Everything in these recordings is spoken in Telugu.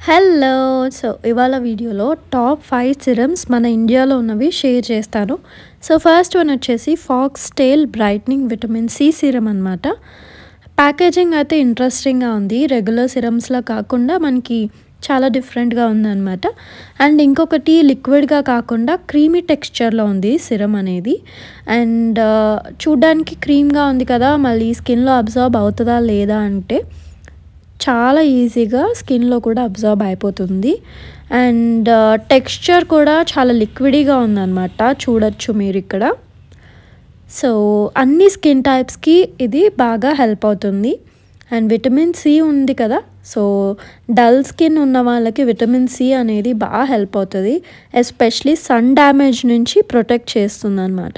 హలో సో ఇవాళ వీడియోలో టాప్ ఫైవ్ సిరమ్స్ మన ఇండియాలో ఉన్నవి షేర్ చేస్తాను సో ఫస్ట్ వన్ వచ్చేసి Foxtale brightening vitamin C serum అనమాట ప్యాకేజింగ్ అయితే ఇంట్రెస్టింగ్గా ఉంది రెగ్యులర్ సిరమ్స్లా కాకుండా మనకి చాలా డిఫరెంట్గా ఉందన్నమాట అండ్ ఇంకొకటి లిక్విడ్గా కాకుండా క్రీమీ టెక్స్చర్లో ఉంది సిరం అనేది అండ్ చూడ్డానికి క్రీమ్గా ఉంది కదా మళ్ళీ స్కిన్లో అబ్జర్వ్ అవుతుందా లేదా అంటే చాలా ఈజీగా స్కిన్లో కూడా అబ్జర్వ్ అయిపోతుంది అండ్ టెక్స్చర్ కూడా చాలా లిక్విడీగా ఉందన్నమాట చూడొచ్చు మీరు ఇక్కడ సో అన్ని స్కిన్ టైప్స్కి ఇది బాగా హెల్ప్ అవుతుంది అండ్ విటమిన్ సి ఉంది కదా సో డల్ స్కిన్ ఉన్న వాళ్ళకి విటమిన్ సి అనేది బాగా హెల్ప్ అవుతుంది ఎస్పెషలీ సన్ డ్యామేజ్ నుంచి ప్రొటెక్ట్ చేస్తుంది అనమాట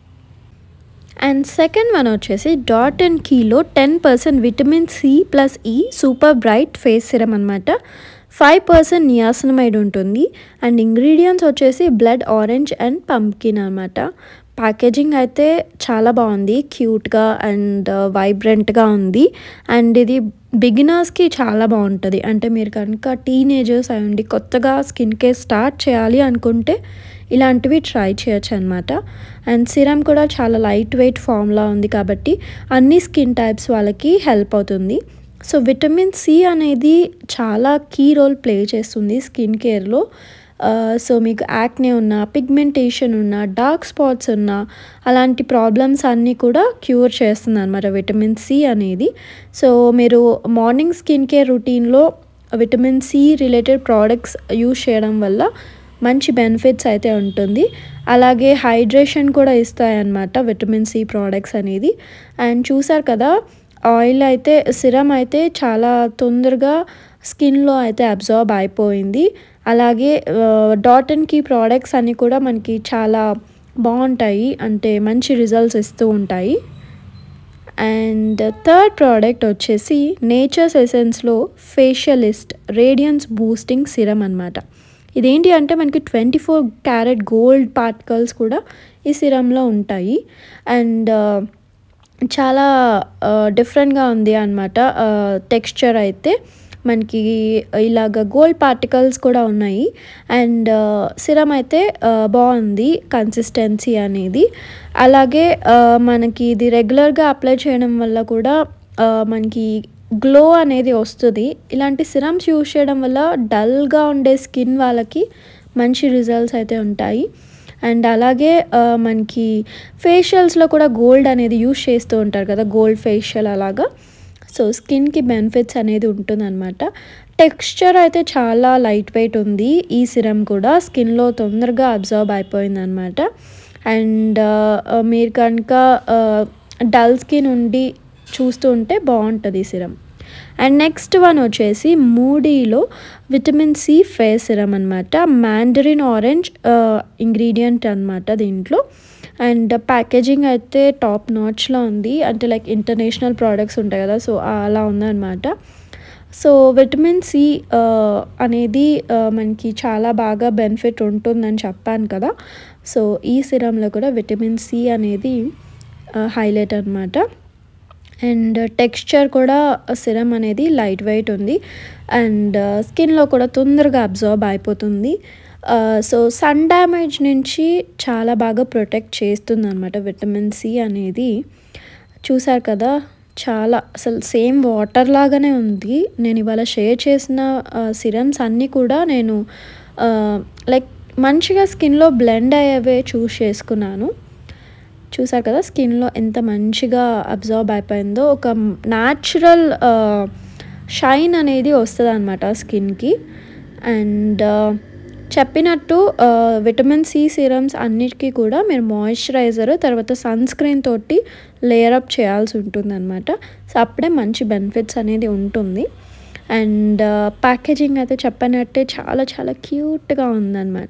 అండ్ సెకండ్ వన్ వచ్చేసి డాట్ అండ్ కీలో ten percent vitamin C plus ఈ సూపర్ బ్రైట్ ఫేస్ సిరం అనమాట ఫైవ్ పర్సెంట్ నియాసనమైడ్ ఉంటుంది అండ్ ఇంగ్రీడియంట్స్ వచ్చేసి బ్లడ్ ఆరెంజ్ అండ్ పంప్కిన్ అనమాట ప్యాకేజింగ్ అయితే చాలా బాగుంది క్యూట్గా అండ్ వైబ్రెంట్గా ఉంది అండ్ ఇది బిగినర్స్కి చాలా బాగుంటుంది అంటే మీరు కనుక టీనేజర్స్ అయ్యండి కొత్తగా స్కిన్ కేర్ స్టార్ట్ చేయాలి అనుకుంటే ఇలాంటివి ట్రై చేయొచ్చు అనమాట అండ్ సిరం కూడా చాలా లైట్ వెయిట్ ఫామ్లా ఉంది కాబట్టి అన్ని స్కిన్ టైప్స్ వాళ్ళకి హెల్ప్ అవుతుంది సో విటమిన్ సి అనేది చాలా కీ రోల్ ప్లే చేస్తుంది స్కిన్ కేర్లో సో మీకు యాక్నే ఉన్న పిగ్మెంటేషన్ ఉన్న డార్క్ స్పాట్స్ ఉన్న అలాంటి ప్రాబ్లమ్స్ అన్నీ కూడా క్యూర్ చేస్తుంది అనమాట విటమిన్ సి అనేది సో మీరు మార్నింగ్ స్కిన్ కేర్ రొటీన్లో vitamin C related products use చేయడం వల్ల మంచి బెనిఫిట్స్ అయితే ఉంటుంది అలాగే హైడ్రేషన్ కూడా ఇస్తాయన్నమాట విటమిన్ సి ప్రోడక్ట్స్ అనేది అండ్ చూసారు కదా ఆయిల్ అయితే సిరం అయితే చాలా తొందరగా స్కిన్లో అయితే అబ్జర్బ్ అయిపోయింది అలాగే డాట్ అండ్ కీ ప్రోడక్ట్స్ అన్నీ కూడా మనకి చాలా బాగుంటాయి అంటే మంచి రిజల్ట్స్ ఇస్తూ ఉంటాయి అండ్ థర్డ్ ప్రోడక్ట్ వచ్చేసి నేచర్స్ ఎసెన్స్లో ఫేషియలిస్ట్ రేడియన్స్ బూస్టింగ్ సిరం అనమాట ఇదేంటి అంటే మనకి twenty four carat gold particles కూడా ఈ సిరంలో ఉంటాయి అండ్ చాలా డిఫరెంట్గా ఉంది అనమాట టెక్స్చర్ అయితే మనకి ఇలాగ గోల్డ్ పార్టికల్స్ కూడా ఉన్నాయి అండ్ సిరం అయితే బాగుంది కన్సిస్టెన్సీ అనేది అలాగే మనకి ఇది రెగ్యులర్గా అప్లై చేయడం వల్ల కూడా మనకి గ్లో అనేది వస్తుంది ఇలాంటి సిరమ్స్ యూజ్ చేయడం వల్ల డల్గా ఉండే స్కిన్ వాళ్ళకి మంచి రిజల్ట్స్ అయితే ఉంటాయి అండ్ అలాగే మనకి ఫేషియల్స్లో కూడా గోల్డ్ అనేది యూజ్ చేస్తూ ఉంటారు కదా గోల్డ్ ఫేషియల్ అలాగా సో స్కిన్కి బెనిఫిట్స్ అనేది ఉంటుందన్నమాట టెక్స్చర్ అయితే చాలా లైట్ వెయిట్ ఉంది ఈ సిరం కూడా స్కిన్లో తొందరగా అబ్జర్వ్ అయిపోయింది అనమాట అండ్ మీరు కనుక డల్ స్కిన్ ఉండి చూస్తూ ఉంటే బాగుంటుంది ఈ సిరం అండ్ నెక్స్ట్ వన్ వచ్చేసి మూడీలో విటమిన్ సి ఫేస్ సిరం అనమాట మ్యాండరిన్ ఆరెంజ్ ఇంగ్రీడియంట్ అనమాట దీంట్లో అండ్ ప్యాకేజింగ్ అయితే టాప్ నాచ్లో ఉంది అంటే లైక్ ఇంటర్నేషనల్ ప్రోడక్ట్స్ ఉంటాయి కదా సో అలా ఉందన్నమాట సో విటమిన్ సి అనేది మనకి చాలా బాగా బెనిఫిట్ ఉంటుందని చెప్పాను కదా సో ఈ సిరంలో కూడా విటమిన్ సి అనేది హైలైట్ అనమాట అండ్ టెక్స్చర్ కూడా సిరం అనేది లైట్ వెయిట్ ఉంది అండ్ స్కిన్లో కూడా తొందరగా అబ్జర్బ్ అయిపోతుంది సో సన్ డ్యామేజ్ నుంచి చాలా బాగా ప్రొటెక్ట్ చేస్తుంది అనమాట విటమిన్ సి అనేది చూసారు కదా చాలా అసలు సేమ్ వాటర్ లాగానే ఉంది నేను ఇవాళ షేర్ చేసిన సిరమ్స్ అన్నీ కూడా నేను లైక్ మంచిగా స్కిన్లో బ్లెండ్ అయ్యేవే చూస్ చేసుకున్నాను చూసారు కదా స్కిన్లో ఎంత మంచిగా అబ్జర్వ్ అయిపోయిందో ఒక న్యాచురల్ షైన్ అనేది వస్తుంది అనమాట స్కిన్కి అండ్ చెప్పినట్టు విటమిన్ సి సిరమ్స్ అన్నిటికీ కూడా మీరు మాయిశ్చరైజర్ తర్వాత సన్ స్క్రీన్ తోటి లేయర్ అప్ చేయాల్సి ఉంటుంది అనమాట సో అప్పుడే మంచి బెనిఫిట్స్ అనేది ఉంటుంది అండ్ ప్యాకేజింగ్ అయితే చెప్పినట్టే చాలా చాలా క్యూట్గా ఉందన్నమాట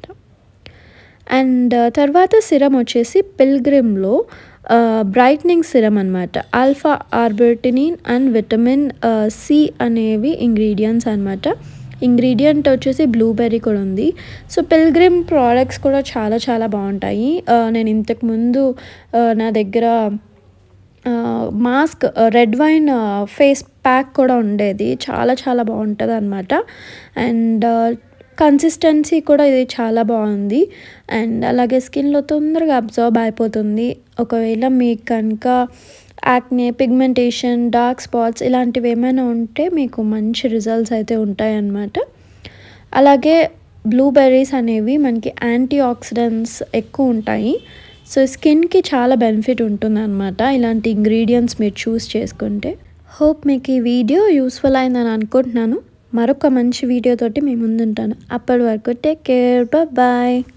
అండ్ తర్వాత సిరం వచ్చేసి పిల్గ్రిమ్లో బ్రైట్నింగ్ సిరం అనమాట alpha arbutin and vitamin C అనేవి ఇంగ్రీడియంట్స్ అనమాట ఇంగ్రీడియంట్ వచ్చేసి బ్లూబెర్రీ కూడా ఉంది సో పిల్గ్రిమ్ ప్రోడక్ట్స్ కూడా చాలా చాలా బాగుంటాయి నేను ఇంతకుముందు నా దగ్గర mask red wine face pack కూడా ఉండేది చాలా చాలా బాగుంటుంది అనమాట అండ్ కన్సిస్టెన్సీ కూడా ఇది చాలా బాగుంది అండ్ అలాగే స్కిన్లో తొందరగా అబ్జర్వ్ అయిపోతుంది ఒకవేళ మీకు కనుక యాక్నే పిగ్మెంటేషన్ డార్క్ స్పాట్స్ ఇలాంటివి ఏమైనా ఉంటే మీకు మంచి రిజల్ట్స్ అయితే ఉంటాయన్నమాట అలాగే బ్లూబెర్రీస్ అనేవి మనకి యాంటీ ఆక్సిడెంట్స్ ఎక్కువ ఉంటాయి సో స్కిన్కి చాలా బెనిఫిట్ ఉంటుంది అనమాట ఇలాంటి ఇంగ్రీడియంట్స్ మీరు చూస్ చేసుకుంటే హోప్ మీకు ఈ వీడియో యూస్ఫుల్ అయిందని అనుకుంటున్నాను మరొక మంచి వీడియోతోటి మీ ముందుంటాను అప్పటి వరకు టేక్ కేర్ బాయ్